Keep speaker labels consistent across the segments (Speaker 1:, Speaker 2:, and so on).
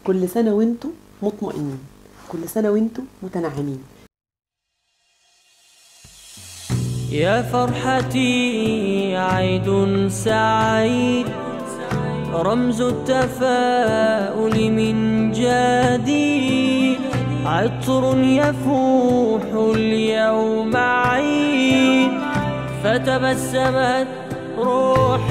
Speaker 1: كل سنة وانتم مطمئنين كل سنة وانتم متنعمين
Speaker 2: يا فرحتي عيد سعيد رمز التفاؤل من جديد عطر يفوح اليوم عيد فتبسمت روح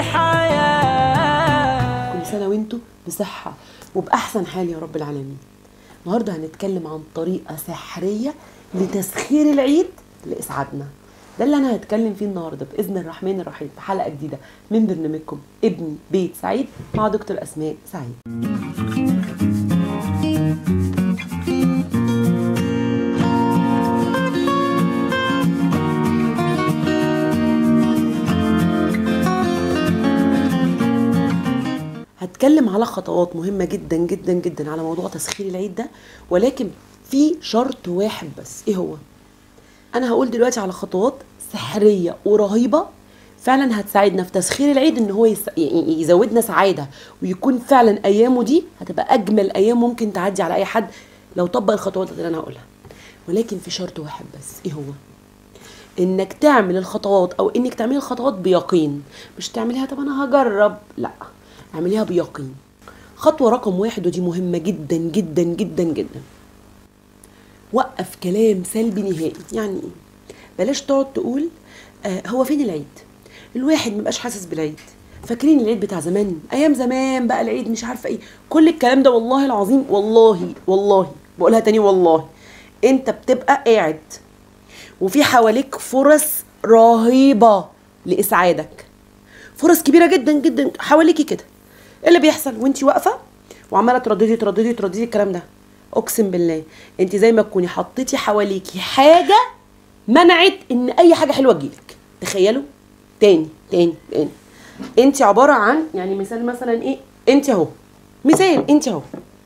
Speaker 2: الحياه
Speaker 1: كل سنة وانتم بصحة وبأحسن حال يا رب العالمين النهاردة هنتكلم عن طريقة سحرية لتسخير العيد لإسعادنا ده اللي أنا هتكلم فيه النهاردة بإذن الرحمن الرحيم في حلقة جديدة من برنامجكم ابني بيت سعيد مع دكتور أسماء سعيد هتكلم على خطوات مهمة جدا جدا جدا على موضوع تسخير العيد ده ولكن في شرط واحد بس ايه هو انا هقول دلوقتي على خطوات سحرية ورهيبة فعلا هتساعدنا في تسخير العيد ان هو يس... ي- يزودنا سعادة ويكون فعلا ايامه دي هتبقى اجمل ايام ممكن تعدي على اي حد لو طبق الخطوات اللي انا هقولها ولكن في شرط واحد بس ايه هو انك تعمل الخطوات او انك تعملي الخطوات بيقين مش تعمليها طب انا هجرب لا اعمليها بيقين خطوة رقم واحد ودي مهمة جدا جدا جدا جدا وقف كلام سلبي نهائي يعني ايه بلاش تقعد تقول آه هو فين العيد الواحد مبقاش حاسس بالعيد فاكرين العيد بتاع زمان ايام زمان بقى العيد مش عارفه ايه كل الكلام ده والله العظيم والله والله بقولها تاني والله انت بتبقى قاعد وفي حواليك فرص رهيبه لاسعادك فرص كبيره جدا جدا حواليكي كده ايه اللي بيحصل وانت واقفه وعماله ترددي ترددي ترددي الكلام ده اقسم بالله انت زي ما تكوني حطيتي حواليكي حاجه منعت ان اي حاجه حلوه تجيلك تخيلوا تاني تاني تاني انت عباره عن يعني مثال مثلا ايه انت اهو مثال انت اهو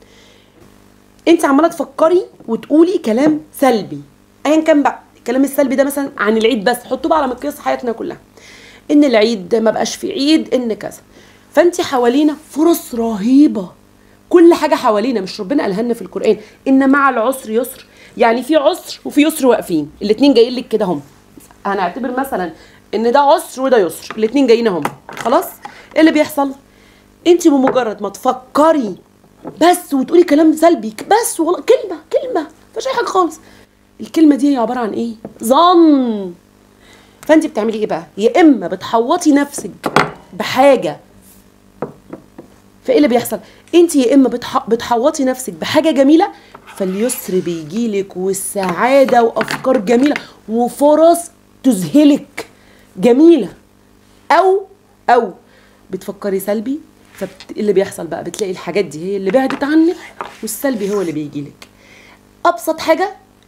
Speaker 1: انت عماله تفكري وتقولي كلام سلبي ايا كان بقى الكلام السلبي ده مثلا عن العيد بس حطوه بقى على مقياس حياتنا كلها ان العيد ما بقاش في عيد ان كذا فانت حوالينا فرص رهيبه كل حاجه حوالينا مش ربنا قالها لنا في القران ان مع العسر يسر يعني في عسر وفي يسر واقفين الاثنين جايين لك كده هم هنعتبر مثلا ان ده عسر وده يسر الاثنين جايين هم خلاص ايه اللي بيحصل انت بمجرد ما تفكري بس وتقولي كلام سلبي بس والله كلمه كلمه مفيش اي حاجه خالص الكلمه دي هي عباره عن ايه ظن فانت بتعملي ايه بقى يا اما بتحوطي نفسك بحاجه فايه اللي بيحصل انت يا اما بتح... بتحوطي نفسك بحاجه جميله فاليسر بيجيلك والسعاده وافكار جميله وفرص تذهلك جميله او او بتفكري سلبي فاللي بيحصل بقى بتلاقي الحاجات دي هي اللي بعدت عنك والسلبي هو اللي بيجيلك ابسط حاجه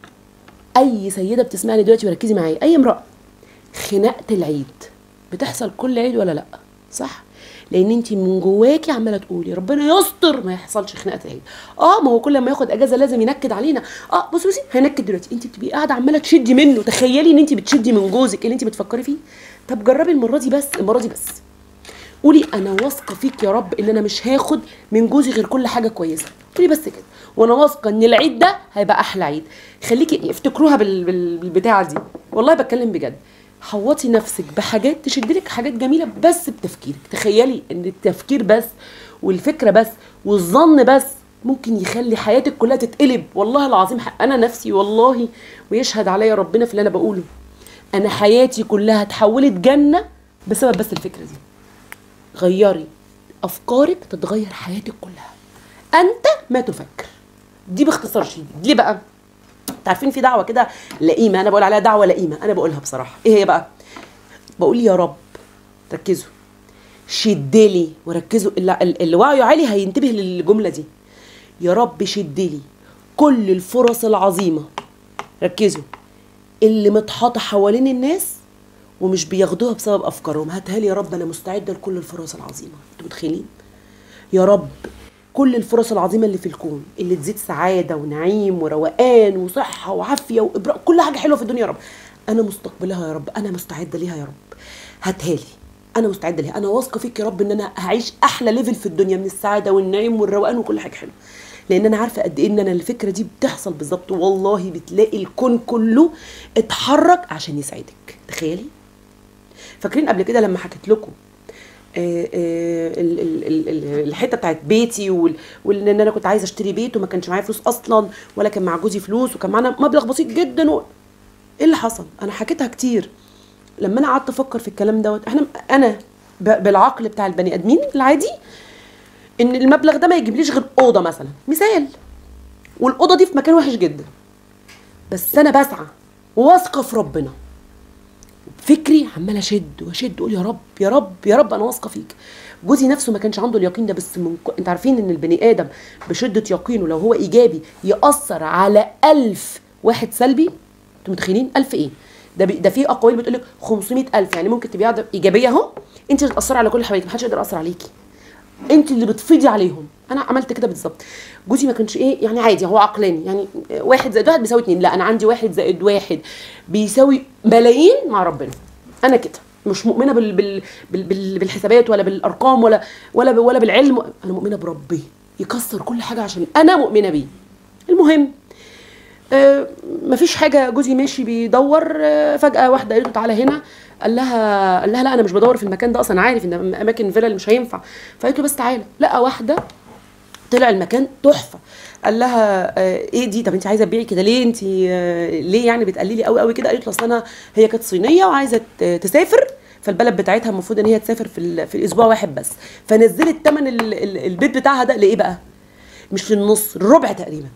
Speaker 1: اي سيده بتسمعني دلوقتي وركزي معايا اي امراه خناقه العيد بتحصل كل عيد ولا لا صح لان انت من جواكي عماله تقولي ربنا يستر ما يحصلش خناقه العيد اه ما هو كل ما ياخد اجازه لازم ينكد علينا اه بصي بصي هينكد دلوقتي انت بتبقي قاعده عماله تشدي منه تخيلي ان انت بتشدي من جوزك اللي انت بتفكري فيه طب جربي المره دي بس المره دي بس قولي انا واثقه فيك يا رب ان انا مش هاخد من جوزي غير كل حاجه كويسه قولي بس كده وانا واثقه ان العيد ده هيبقى احلى عيد خليكي افتكروها بال... بال... بالبتاعه دي والله بتكلم بجد حوطي نفسك بحاجات تشدلك حاجات جميله بس بتفكيرك تخيلي ان التفكير بس والفكره بس والظن بس ممكن يخلي حياتك كلها تتقلب والله العظيم انا نفسي والله ويشهد عليا ربنا في اللي انا بقوله انا حياتي كلها اتحولت جنه بسبب بس الفكره دي غيري افكارك تتغير حياتك كلها انت ما تفكر دي باختصار شديد ليه بقى عارفين في دعوه كده لئيمه انا بقول عليها دعوه لئيمه انا بقولها بصراحه ايه هي بقى بقول يا رب ركزوا شدلي وركزوا اللي, اللي وعيه عالي هينتبه للجمله دي يا رب شدلي كل الفرص العظيمه ركزوا اللي متحاطه حوالين الناس ومش بياخدوها بسبب افكارهم هاتها لي يا رب انا مستعده لكل الفرص العظيمه انتوا متخيلين يا رب كل الفرص العظيمه اللي في الكون اللي تزيد سعاده ونعيم وروقان وصحه وعافيه وابراء كل حاجه حلوه في الدنيا يا رب انا مستقبلها يا رب انا مستعده ليها يا رب هاتها لي انا مستعده ليها انا واثقه فيك يا رب ان انا هعيش احلى ليفل في الدنيا من السعاده والنعيم والروقان وكل حاجه حلوه لان انا عارفه قد ايه ان انا الفكره دي بتحصل بالظبط والله بتلاقي الكون كله اتحرك عشان يسعدك تخيلي فاكرين قبل كده لما حكيت لكم آه، آه، ال- ال- ال- ال- الحته بتاعت بيتي وال- وان انا كنت عايزه اشتري بيت وما كانش معايا فلوس اصلا ولا كان مع جوزي فلوس وكان معانا مبلغ بسيط جدا و... ايه اللي حصل انا حكيتها كتير لما انا قعدت افكر في الكلام دوت احنا انا ب- بالعقل بتاع البني ادمين العادي ان المبلغ ده ما يجيبليش غير اوضه مثلا مثال والاوضه دي في مكان وحش جدا بس انا بسعى وواثقه في ربنا فكري عمال اشد واشد اقول يا رب يا رب يا رب انا واثقه فيك جوزي نفسه ما كانش عنده اليقين ده بس من ك... انت عارفين ان البني ادم بشده يقينه لو هو ايجابي ياثر على ألف واحد سلبي انتوا متخيلين ألف ايه ده بي... ده في اقاويل بتقول لك 500 ألف يعني ممكن تبقي قاعده ايجابيه اهو انت اللي تاثري على كل حبايبك محدش يقدر ياثر عليكي انت اللي بتفيضي عليهم انا عملت كده بالظبط جوزي ما كانش ايه يعني عادي هو عقلاني يعني واحد زائد واحد بيساوي اتنين لا انا عندي واحد زائد واحد بيساوي ملايين مع ربنا انا كده مش مؤمنه بال بال بال بال بالحسابات ولا بالارقام ولا ولا ب- ولا بالعلم انا مؤمنه بربي يكسر كل حاجه عشان انا مؤمنه بيه المهم آه، مفيش حاجه جوزي ماشي بيدور آه، فجاه واحده قالت له تعالى هنا قال لها قال لها لا انا مش بدور في المكان ده اصلا عارف ان اماكن فيلا مش هينفع فقالت له بس تعالى لقى واحده طلع المكان تحفه قال لها آه، ايه دي طب انت عايزه تبيعي كده ليه انت آه، ليه يعني بتقللي قوي قوي كده قالت له اصل انا هي كانت صينيه وعايزه ت- تسافر فالبلد بتاعتها المفروض ان هي تسافر في ال- في الاسبوع واحد بس فنزلت ثمن البيت بتاعها ده لايه بقى مش للنص الربع تقريبا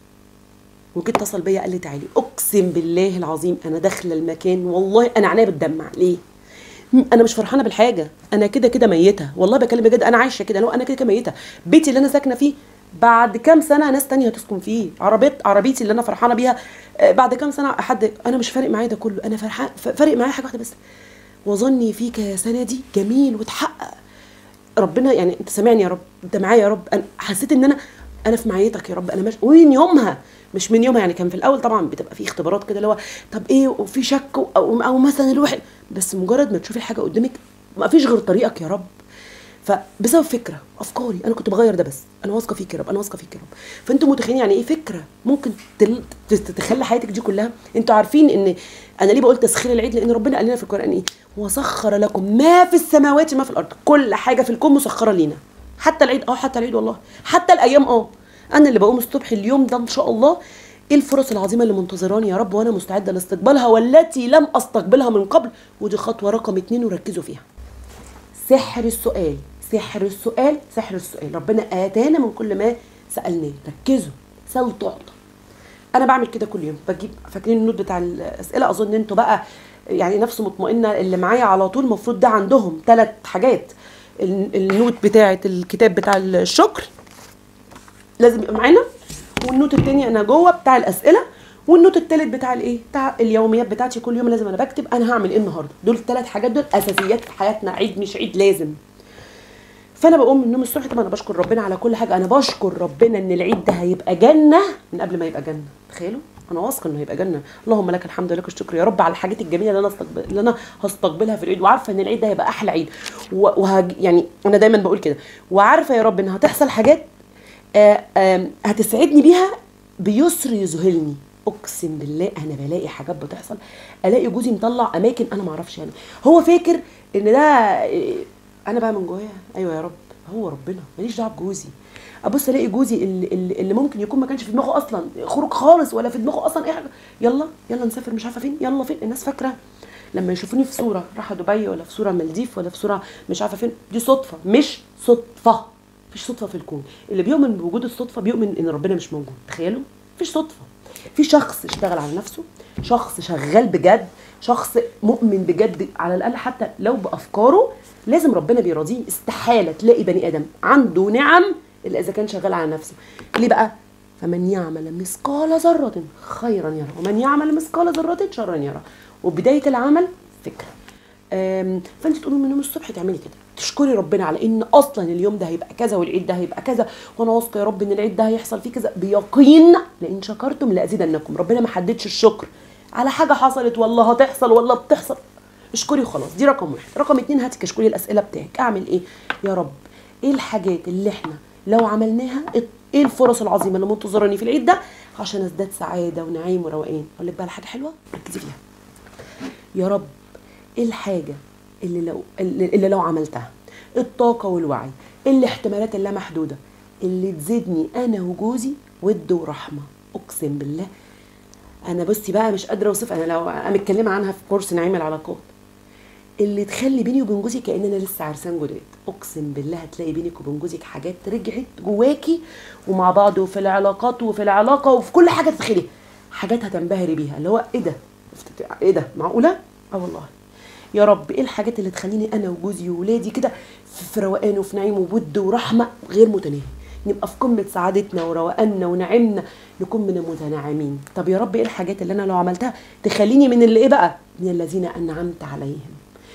Speaker 1: وجيت اتصل بيا قال لي تعالي اقسم بالله العظيم انا داخله المكان والله انا عينيا بتدمع ليه م- انا مش فرحانه بالحاجه انا كده كده ميته والله بكلم بجد انا عايشه كده لو انا كده كده ميته بيتي اللي انا ساكنه فيه بعد كام سنه ناس تانية هتسكن فيه عربيت عربيتي اللي انا فرحانه بيها آه، بعد كام سنه حد انا مش فارق معايا ده كله انا فرحان ف- فارق معايا حاجه واحده بس وظني فيك يا سندي جميل وتحقق ربنا يعني انت سامعني يا رب انت معايا يا رب انا حسيت ان انا انا في معيتك يا رب انا ماشي ومن يومها مش من يومها يعني كان في الاول طبعا بتبقى في اختبارات كده اللي هو طب ايه وفي شك و- او, أو مثلا الواحد بس مجرد ما تشوفي الحاجه قدامك ما فيش غير طريقك يا رب فبسبب فكره افكاري انا كنت بغير ده بس انا واثقه فيك يا رب انا واثقه فيك يا رب فانتوا متخيلين يعني ايه فكره ممكن تل... تت- تخلي حياتك دي كلها انتوا عارفين ان انا ليه بقول تسخير العيد لان ربنا قال لنا في القران ايه وسخر لكم ما في السماوات وما في الارض كل حاجه في الكون مسخره لينا حتى العيد اه حتى العيد والله حتى الايام اه انا اللي بقوم الصبح اليوم ده ان شاء الله ايه الفرص العظيمه اللي منتظراني يا رب وانا مستعده لاستقبالها والتي لم استقبلها من قبل ودي خطوه رقم اتنين وركزوا فيها سحر السؤال سحر السؤال سحر السؤال ربنا اتانا من كل ما سالناه ركزوا سل تعطى انا بعمل كده كل يوم بجيب فاكرين النوت بتاع الاسئله اظن انتوا بقى يعني نفس مطمئنه اللي معايا على طول المفروض ده عندهم ثلاث حاجات ال- النوت بتاعه الكتاب بتاع الشكر لازم يبقى معانا والنوت التاني انا جوه بتاع الاسئله والنوت التالت بتاع الايه بتاع اليوميات بتاعتي كل يوم لازم انا بكتب انا هعمل ايه النهارده دول الثلاث حاجات دول اساسيات في حياتنا عيد مش عيد لازم فانا بقوم من النوم الصبح طبعا انا بشكر ربنا على كل حاجه انا بشكر ربنا ان العيد ده هيبقى جنه من قبل ما يبقى جنه تخيلوا انا واثقه انه هيبقى جنه اللهم لك الحمد ولك الشكر يا رب على الحاجات الجميله اللي انا استقبل اللي انا هستقبلها في العيد وعارفه ان العيد ده هيبقى احلى عيد و- وهج... يعني انا دايما بقول كده وعارفه يا رب ان هتحصل حاجات آه، آم، هتسعدني بيها بيسر يذهلني اقسم بالله انا بلاقي حاجات بتحصل الاقي جوزي مطلع اماكن انا ما اعرفش يعني هو فاكر ان ده إيه، انا بقى من جوايا ايوه يا رب هو ربنا ماليش دعوه بجوزي ابص الاقي جوزي اللي, اللي اللي ممكن يكون ما كانش في دماغه اصلا خروج خالص ولا في دماغه اصلا اي حاجه يلا يلا نسافر مش عارفه فين يلا فين الناس فاكره لما يشوفوني في صوره رايحه دبي ولا في صوره مالديف ولا في صوره مش عارفه فين دي صدفه مش صدفه مفيش صدفه في الكون اللي بيؤمن بوجود الصدفه بيؤمن ان ربنا مش موجود تخيلوا مفيش صدفه في شخص اشتغل على نفسه شخص شغال بجد شخص مؤمن بجد على الاقل حتى لو بافكاره لازم ربنا بيراضيه استحاله تلاقي بني ادم عنده نعم الا اذا كان شغال على نفسه ليه بقى فمن يعمل مثقال ذره خيرا يرى ومن يعمل مثقال ذره شرا يرى وبدايه العمل فكره أم، فانت تقومي من النوم الصبح تعملي كده تشكري ربنا على ان اصلا اليوم ده هيبقى كذا والعيد ده هيبقى كذا وانا واثقه يا رب ان العيد ده هيحصل فيه كذا بيقين لان شكرتم لازيدنكم ربنا ما حددش الشكر على حاجه حصلت والله هتحصل ولا بتحصل اشكري وخلاص دي رقم واحد رقم اتنين هاتي كشكولي الاسئله بتاعك اعمل ايه يا رب ايه الحاجات اللي احنا لو عملناها ايه الفرص العظيمه اللي منتظراني في العيد ده عشان ازداد سعاده ونعيم وروقان اقول لك بقى على حاجه حلوه ركزي فيها يا رب ايه الحاجه اللي لو اللي اللي لو عملتها الطاقه والوعي الاحتمالات اللامحدوده اللي تزيدني انا وجوزي ود ورحمه اقسم بالله انا بصي بقى مش قادره اوصف انا لو انا متكلمه عنها في كورس نعيم العلاقات اللي تخلي بيني وبين جوزي كاننا لسه عرسان جداد اقسم بالله هتلاقي بينك وبين جوزك حاجات رجعت جواكي ومع بعض وفي العلاقات وفي العلاقه وفي كل حاجه تتخيلي حاجات هتنبهري بيها اللي هو ايه ده ايه ده معقوله اه والله يا رب ايه الحاجات اللي تخليني انا وجوزي وولادي كده في في روقان وفي نعيم وود ورحمه غير متناهي نبقى في قمه سعادتنا وروقاننا ونعيمنا نكون من المتناعمين طب يا رب ايه الحاجات اللي انا لو عملتها تخليني من اللي ايه بقى من الذين انعمت عليهم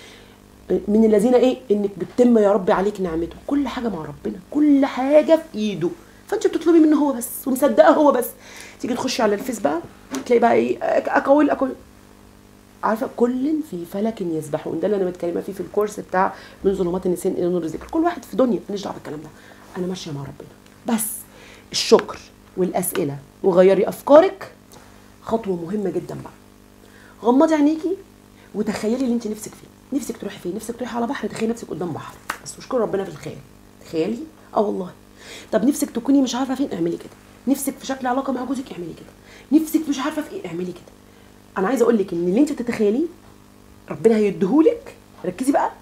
Speaker 1: من الذين ايه انك بتتم يا رب عليك نعمته كل حاجه مع ربنا كل حاجه في ايده فانت بتطلبي منه هو بس ومصدقه هو بس تيجي تخشي على الفيس بقى تلاقي بقى ايه اقول اقول عارفه كل في فلك يسبحون ده اللي انا متكلمه فيه في الكورس بتاع من ظلمات النسيان الى نور الذكر كل واحد في دنيا ماليش دعوه بالكلام ده انا ماشيه مع ربنا بس الشكر والاسئله وغيري افكارك خطوه مهمه جدا بقى غمضي عينيكي وتخيلي اللي انت نفسك فيه نفسك تروحي فين نفسك تروحي على بحر تخيلي نفسك قدام بحر بس واشكري ربنا في الخيال تخيلي اه والله طب نفسك تكوني مش عارفه فين اعملي كده نفسك في شكل علاقه مع جوزك اعملي كده نفسك مش عارفه في ايه اعملي كده انا عايزه اقول لك ان اللي انت بتتخيليه ربنا هيديهولك ركزي بقى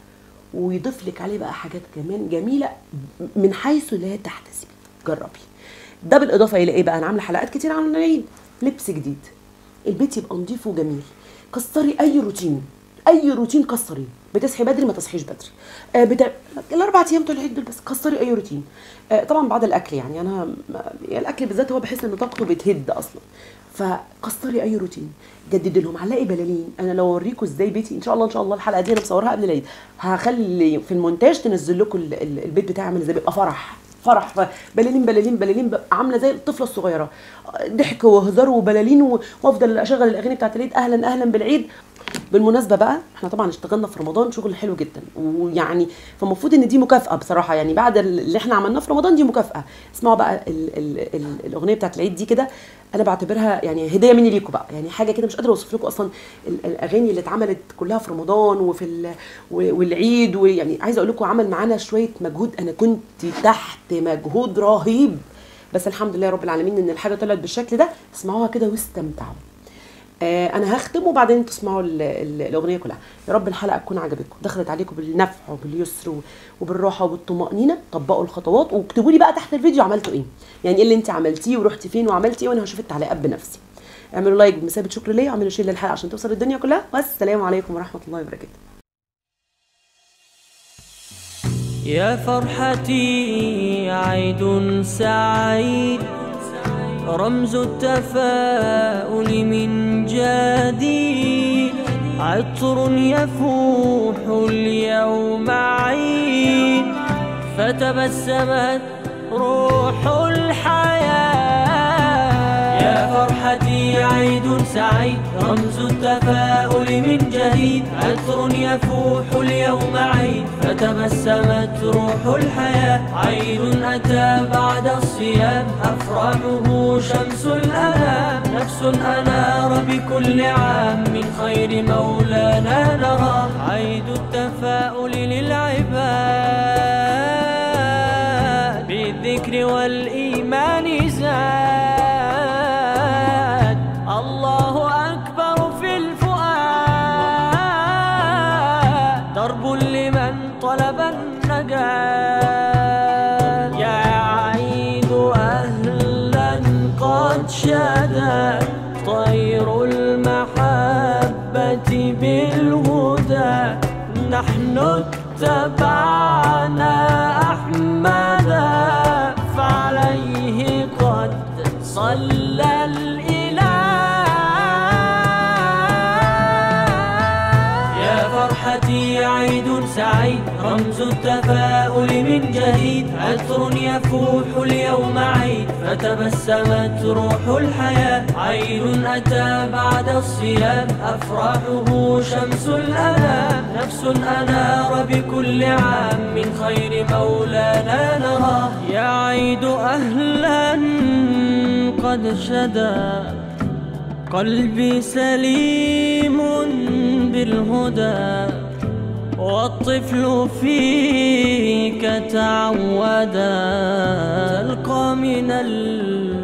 Speaker 1: ويضيف لك عليه بقى حاجات كمان جميله من حيث لا تحتسبي جربي ده بالاضافه الى ايه بقى انا عامله حلقات كتير عن العيد لبس جديد البيت يبقى نظيف وجميل كسري اي روتين اي روتين كسريه بتصحي بدري ما تصحيش بدري آه بتا... الاربع ايام بتوع العيد دول بس كسري اي روتين آه طبعا بعد الاكل يعني انا ما- يعني الاكل بالذات هو بحس ان طاقته بتهد اصلا فكسري اي روتين جددي لهم علقي بلالين انا لو اوريكم ازاي بيتي ان شاء الله ان شاء الله الحلقه دي انا مصورها قبل العيد هخلي في المونتاج تنزل لكم ال- ال- البيت بتاعي عامل ازاي بيبقى فرح فرح بلالين بلالين بلالين ببقى عامله زي الطفله الصغيره ضحك وهزار وبلالين و- وافضل اشغل الاغاني بتاعت العيد اهلا اهلا بالعيد بالمناسبه بقى احنا طبعا اشتغلنا في رمضان شغل حلو جدا ويعني فالمفروض ان دي مكافاه بصراحه يعني بعد اللي احنا عملناه في رمضان دي مكافاه اسمعوا بقى ال ال ال الاغنيه بتاعت العيد دي كده انا بعتبرها يعني هديه مني ليكم بقى يعني حاجه كده مش قادره اوصف لكم اصلا ال- الاغاني اللي اتعملت كلها في رمضان وفي ال و- والعيد ويعني عايزه اقول لكم عمل معانا شويه مجهود انا كنت تحت مجهود رهيب بس الحمد لله رب العالمين ان الحاجه طلعت بالشكل ده اسمعوها كده واستمتعوا آه انا هختم وبعدين تسمعوا ال- ال- الاغنيه كلها يا رب الحلقه تكون عجبتكم دخلت عليكم بالنفع وباليسر و- وبالراحه وبالطمانينه طبقوا الخطوات واكتبوا لي بقى تحت الفيديو عملتوا ايه يعني ايه اللي انت عملتيه ورحتي فين وعملتي ايه وانا هشوف التعليقات بنفسي اعملوا لايك بمثابه شكر ليا واعملوا شير للحلقه عشان توصل الدنيا كلها والسلام عليكم ورحمه الله وبركاته
Speaker 2: يا فرحتي عيد سعيد رمز التفاؤل من جديد عطر يفوح اليوم عيد فتبسمت روح الحياة يا فرحتي عيد سعيد رمز التفاؤل من جديد عطر يفوح اليوم عيد فتبسمت روح الحياة عيد أتى بعد الصيام أفراحه شمس الأنام نفس أنار بكل عام من خير مولانا نرى عيد التفاؤل للعباد بالذكر والإيمان زاد الله أكبر في الفؤاد درب لمن طلب النجاة يا عيد أهلا قد شدا طير المحبة بالهدى نحن اتبعنا أحمدا فعليه قد صلى الإله يا فرحتي عيد سعيد رمز التفاؤل من جديد عطر يفوح اليوم عيد فتبسمت روح الحياة عيد أتى بعد الصيام أفراحه شمس الأنام نفس أنار بكل عام من خير مولانا نراه يا عيد أهلا قد شدا قلبي سليم بالهدى والطفل فيك تعودا تلقى من